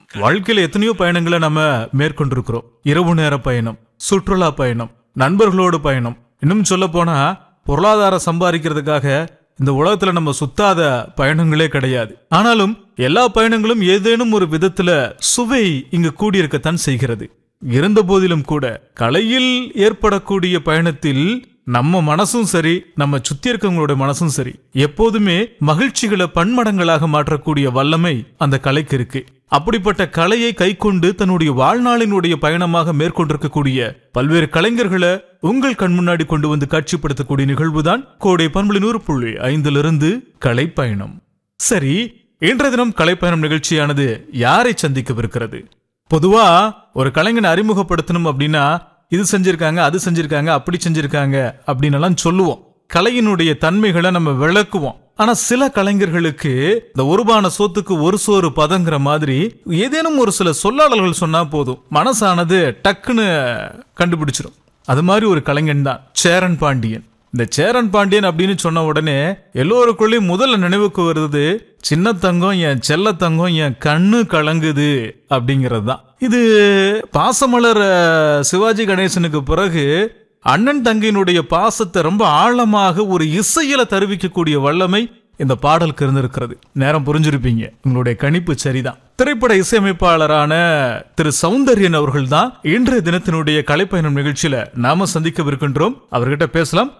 வாழ்க்கையில எத்தனையோ பயணங்களை நம்ம மேற்கொண்டிருக்கிறோம் இரவு நேர பயணம் சுற்றுலா பயணம் நண்பர்களோடு பயணம் இன்னும் சொல்ல போனா பொருளாதாரம் சம்பாதிக்கிறதுக்காக இந்த உலகத்துல நம்ம சுத்தாத பயணங்களே கிடையாது ஆனாலும் எல்லா பயணங்களும் ஏதேனும் ஒரு விதத்துல சுவை இங்கு கூடியிருக்கத்தான் செய்கிறது இருந்த போதிலும் கூட கலையில் ஏற்படக்கூடிய பயணத்தில் நம்ம மனசும் சரி நம்ம சுத்தி இருக்கவங்களோட மனசும் சரி எப்போதுமே மகிழ்ச்சிகளை பன்மடங்களாக மாற்றக்கூடிய வல்லமை அந்த கலைக்கு இருக்கு அப்படிப்பட்ட கலையை கைக்கொண்டு தன்னுடைய வாழ்நாளினுடைய பயணமாக மேற்கொண்டிருக்கக்கூடிய பல்வேறு கலைஞர்களை உங்கள் கண் முன்னாடி கொண்டு வந்து காட்சிப்படுத்தக்கூடிய நிகழ்வுதான் கோடை பண்புலி நூறு புள்ளி ஐந்திலிருந்து கலை பயணம் சரி இன்றைய தினம் கலைப்பயணம் நிகழ்ச்சியானது யாரை சந்திக்கவிருக்கிறது பொதுவா ஒரு கலைஞனை அறிமுகப்படுத்தணும் அப்படின்னா இது செஞ்சிருக்காங்க அது செஞ்சிருக்காங்க அப்படி செஞ்சிருக்காங்க அப்படின்னு எல்லாம் சொல்லுவோம் கலையினுடைய தன்மைகளை நம்ம விளக்குவோம் ஆனா சில கலைஞர்களுக்கு இந்த ஒருபான சோத்துக்கு ஒரு சோறு பதங்கிற மாதிரி ஏதேனும் ஒரு சில சொல்லாடல்கள் சொன்னா போதும் மனசானது டக்குன்னு கண்டுபிடிச்சிடும் அது மாதிரி ஒரு கலைஞன் தான் சேரன் பாண்டியன் இந்த சேரன் பாண்டியன் அப்படின்னு சொன்ன உடனே எல்லோருக்குள்ளேயும் முதல்ல நினைவுக்கு வருது சின்ன தங்கம் என் செல்ல தங்கம் என் கண்ணு கலங்குது அப்படிங்கிறது தான் இது பாசமலர் அஹ், சிவாஜி கணேசனுக்கு பிறகு அண்ணன் தங்கையினுடைய பாசத்தை ரொம்ப ஆழமாக ஒரு இசையில தருவிக்கக்கூடிய வல்லமை இந்த பாடலுக்கு இருந்திருக்கிறது நேரம் புரிஞ்சிருப்பீங்க உங்களுடைய கணிப்பு சரிதான் திரைப்பட இசையமைப்பாளரான திரு சௌந்தர்யன் அவர்கள் தான் இன்றைய தினத்தினுடைய கலைப்பயணம் நிகழ்ச்சியில நாம சந்திக்கவிருக்கின்றோம் அவர்கிட்ட பேசலாம்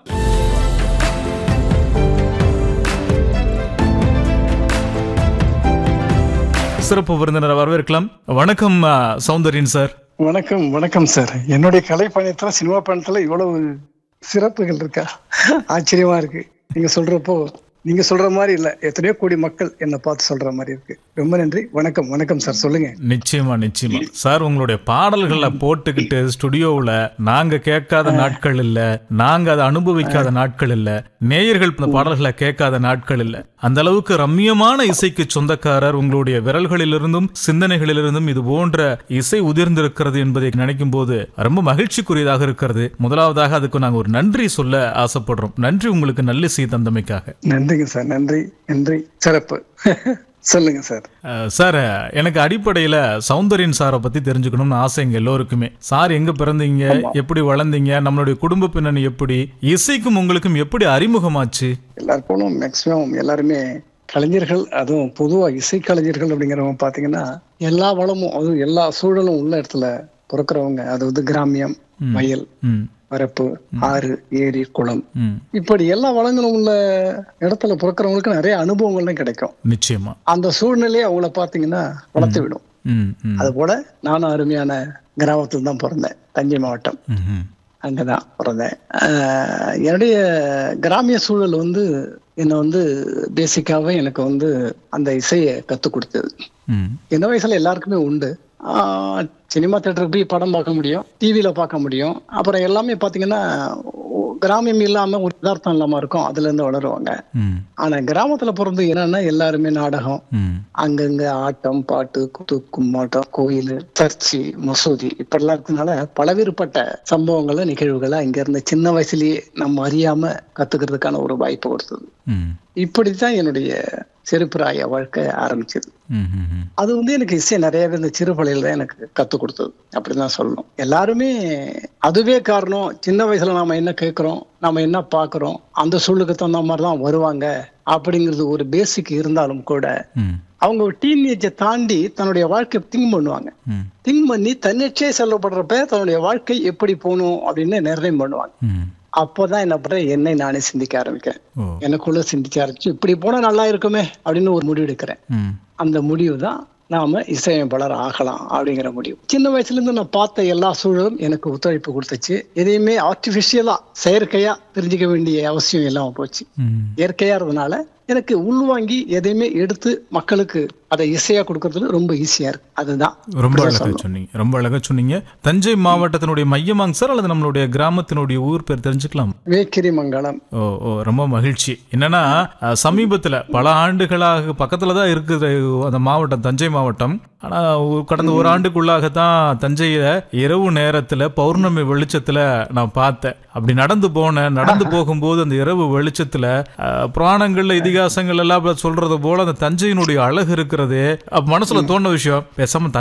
சிறப்பு விருந்தினரை வரவேற்கலாம் வணக்கம் ஆ, சௌந்தர்யன் சார் வணக்கம் வணக்கம் சார் என்னுடைய கலை பயணத்துல சினிமா பயணத்துல இவ்வளவு சிறப்புகள் இருக்கா ஆச்சரியமா இருக்கு நீங்க சொல்றப்போ நீங்க சொல்ற மாதிரி இல்ல எத்தனையோ கோடி மக்கள் என்னை பார்த்து சொல்ற மாதிரி இருக்கு ரொம்ப நன்றி வணக்கம் வணக்கம் சார் சொல்லுங்க நிச்சயமா நிச்சயமா சார் உங்களுடைய பாடல்களை போட்டுக்கிட்டு ஸ்டுடியோவுல நாங்க கேட்காத நாட்கள் இல்ல நாங்க அதை அனுபவிக்காத நாட்கள் இல்ல நேயர்கள் இந்த பாடல்களை கேட்காத நாட்கள் இல்ல அந்த அளவுக்கு ரம்மியமான இசைக்கு சொந்தக்காரர் உங்களுடைய விரல்களிலிருந்தும் சிந்தனைகளிலிருந்தும் இது போன்ற இசை உதிர்ந்திருக்கிறது என்பதை நினைக்கும் போது ரொம்ப மகிழ்ச்சிக்குரியதாக இருக்கிறது முதலாவதாக அதுக்கு நாங்க ஒரு நன்றி சொல்ல ஆசைப்படுறோம் நன்றி உங்களுக்கு நல்லிசை தந்தமைக்காக நன்றிங்க சார் நன்றி நன்றி சிறப்பு சொல்லுங்க சார் அஹ், சார் எனக்கு அடிப்படையில சௌந்தர்யன் சாரை பத்தி தெரிஞ்சுக்கணும்னு ஆசை எங்க எல்லோருக்குமே சார் எங்க பிறந்தீங்க எப்படி வளர்ந்தீங்க நம்மளுடைய குடும்ப பின்னணி எப்படி இசைக்கும் உங்களுக்கும் எப்படி அறிமுகமாச்சு எல்லாருக்கும் மேக்சிமம் எல்லாருமே கலைஞர்கள் அதுவும் பொதுவா இசை கலைஞர்கள் அப்படிங்கிறவங்க பாத்தீங்கன்னா எல்லா வளமும் அதுவும் எல்லா சூழலும் உள்ள இடத்துல பிறக்கிறவங்க அதாவது கிராமியம் வயல் ம் வரப்பு ஆறு ஏரி குளம் ம் இப்படி எல்லா வளங்களும் உள்ள இடத்துல பிறக்கிறவங்களுக்கு நிறைய அனுபவங்கள்லாம் கிடைக்கும் நிச்சயமா அந்த சூழ்நிலையை அவங்கள பாத்தீங்கன்னா வளர்த்து விடும் ம் ம் அது போல நானும் அருமையான கிராமத்துல தான் பிறந்தேன் தஞ்சை மாவட்டம் ம், ம் அங்கதான் பிறந்தேன் ஆஹ் என்னுடைய கிராமிய சூழல் வந்து என்னை வந்து பேசிக்காவே எனக்கு வந்து அந்த இசையை கற்றுக் கொடுத்தது ம் இந்த வயசுல எல்லாருக்குமே உண்டு ஆஹ் சினிமா தேட்டருக்கு போய் படம் பார்க்க முடியும் டிவியில பார்க்க முடியும் அப்புறம் எல்லாமே பாத்தீங்கன்னா கிராமியம் இல்லாம ஒரு யதார்த்தம் இல்லாம இருக்கும் அதுல இருந்து வளருவாங்க ம் ஆனா கிராமத்துல பிறந்து என்னன்னா எல்லாருமே நாடகம் ம் அங்கங்க ஆட்டம் பாட்டு குத்து கும்மாட்டம் கோயில் சர்ச்சு மசூதி இப்படிலாம் இருக்கனால பலவேறுபட்ட சம்பவங்களை நிகழ்வுகளை இங்க இருந்த சின்ன வயசுலயே நம்ம அறியாம கத்துக்கிறதுக்கான ஒரு வாய்ப்பு கொடுத்தது ம் இப்படித்தான் என்னுடைய சிறுபிராய வாழ்க்கை ஆரம்பிச்சது ம் ம் ம் அது வந்து எனக்கு இசை நிறையவே இந்த சிறு பள்ளியில தான் எனக்கு கத்துக் கொடுத்தது அப்படிதான் சொல்லணும் எல்லாருமே அதுவே காரணம் சின்ன வயசுல நாம என்ன கேட்கிறோம் நாம என்ன பாக்குறோம் அந்த சூழலுக்கு தகுந்த மாதிரி தான் வருவாங்க அப்படிங்கிறது ஒரு பேசிக் இருந்தாலும் கூட ம் அவங்க ஒரு டீனேஜை தாண்டி தன்னுடைய வாழ்க்கையை திங்க் பண்ணுவாங்க ம் திங்க் பண்ணி தன்னிச்சையே செல்லப்படுறப்ப தன்னுடைய வாழ்க்கை எப்படி போகணும் அப்படின்னு நிர்ணயம் பண்ணுவாங்க ம் அப்போதான் என்ன பண்றேன் என்னை நானே சிந்திக்க ஆரம்பிக்கிறேன் ஓ எனக்குள்ள சிந்திக்க ஆரம்பிச்சு இப்படி போனா நல்லா இருக்குமே அப்படின்னு ஒரு முடிவு எடுக்கிறேன் ம் அந்த முடிவு தான் நாம இசையமைப்பாளர் ஆகலாம் அப்படிங்கிற முடிவு சின்ன வயசுல இருந்து நான் பார்த்த எல்லா சூழலும் எனக்கு ஒத்துழைப்பு கொடுத்துச்சு எதையுமே ஆர்டிபிஷியலா செயற்கையா தெரிஞ்சுக்க வேண்டிய அவசியம் இல்லாம போச்சு ம் இயற்கையா இருந்தனால எனக்கு உள்வாங்கி எதையுமே எடுத்து மக்களுக்கு அதை இசையா கொடுக்கறதுல ரொம்ப ஈஸியா இருக்கு அதுதான் ரொம்ப அழகா சொன்னீங்க ரொம்ப அழகா சொன்னீங்க தஞ்சை மாவட்டத்தினுடைய மையமாங்க சார் அல்லது நம்மளுடைய கிராமத்தினுடைய ஊர் பேர் தெரிஞ்சுக்கலாம் வேக்கிரி மங்கலம் ஓ ஓ ரொம்ப மகிழ்ச்சி என்னன்னா அஹ், சமீபத்துல பல ஆண்டுகளாக பக்கத்துல தான் இருக்குது அந்த மாவட்டம் தஞ்சை மாவட்டம் ஆனா ஒரு- கடந்த ஒரு ஆண்டுக்குள்ளாகத்தான் தஞ்சையில இரவு நேரத்துல பௌர்ணமி வெளிச்சத்துல நான் பார்த்தேன் அப்படி நடந்து போனேன் நடந்து போகும்போது அந்த இரவு வெளிச்சத்துல அஹ், புராணங்கள்ல இதிகாசங்கள் எல்லாம் சொல்றது போல அந்த தஞ்சையினுடைய அழகு இருக்கிறது அப்ப மனசுல தோணுன விஷயம் பேசாம